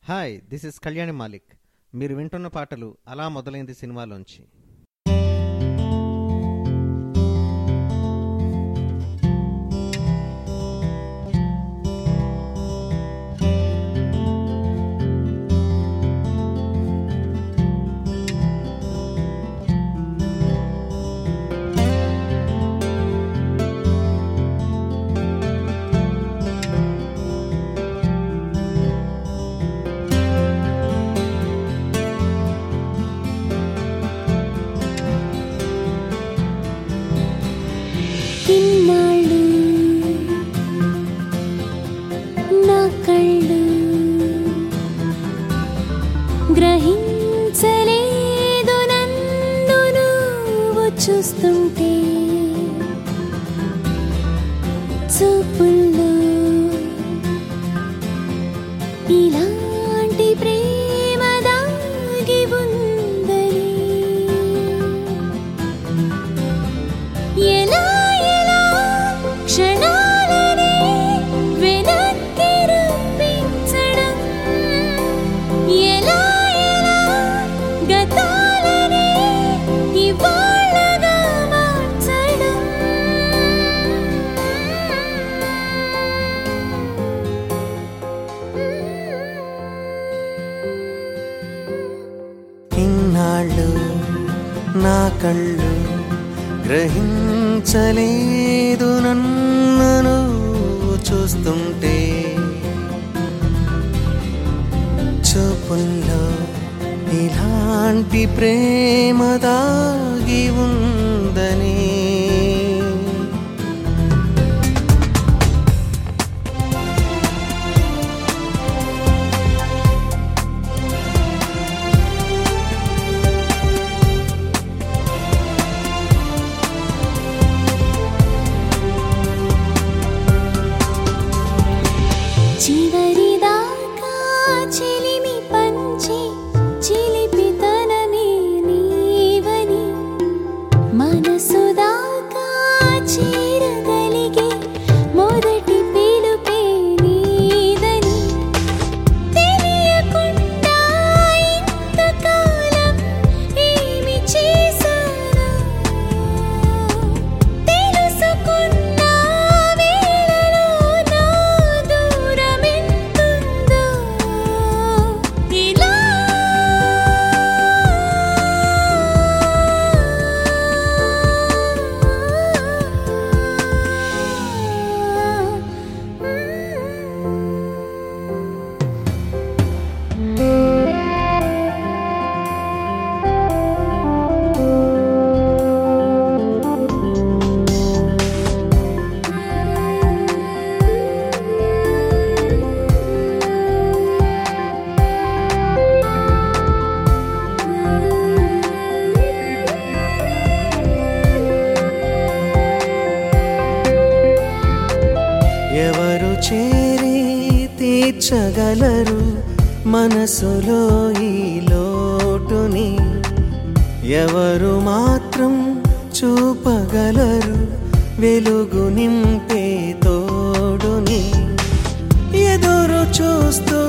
hi this is Kalyani Malik మీరు వింటున్న పాటలు అలా మొదలైంది సినిమాలోంచి ఇన్నాళ్ళు నా కళ్ళు గ్రహించలేదు నన్ను నువ్వు చూస్తుంటే చూపుల్లో ఇలాంటి ప్రేమ దాగి ఉందని ఎలా ఎలా క్షణాలనే వెనక్కి రప్పించడం ఎలా ఎలా గతాలనే ఇవాళగా మార్చడం ఇన్నాళ్ళు నా కళ్ళు గ్రహించలేదు నన్ను నువ్వు చూస్తుంటే చూపుల్లో ఇలాంటి ప్రేమ దాగి ఉందని చివరిదాకా చెలిమి పంచి చిలిపితనమే నీవని మనసు దాకా చేరగలిగే మొదటి పిలుపే నీదని తెలియకుండా ఇంతకాలం ఏమి చేశానో తెలుసుకున్న వేళలో నా దూరమెంతుందో ఇలా ఎవరు చేరి తీర్చగలరు మనసులో ఈ లోటుని ఎవరు మాత్రం చూపగలరు వెలుగు నింపే తోడుని ఎదురు చూస్తూ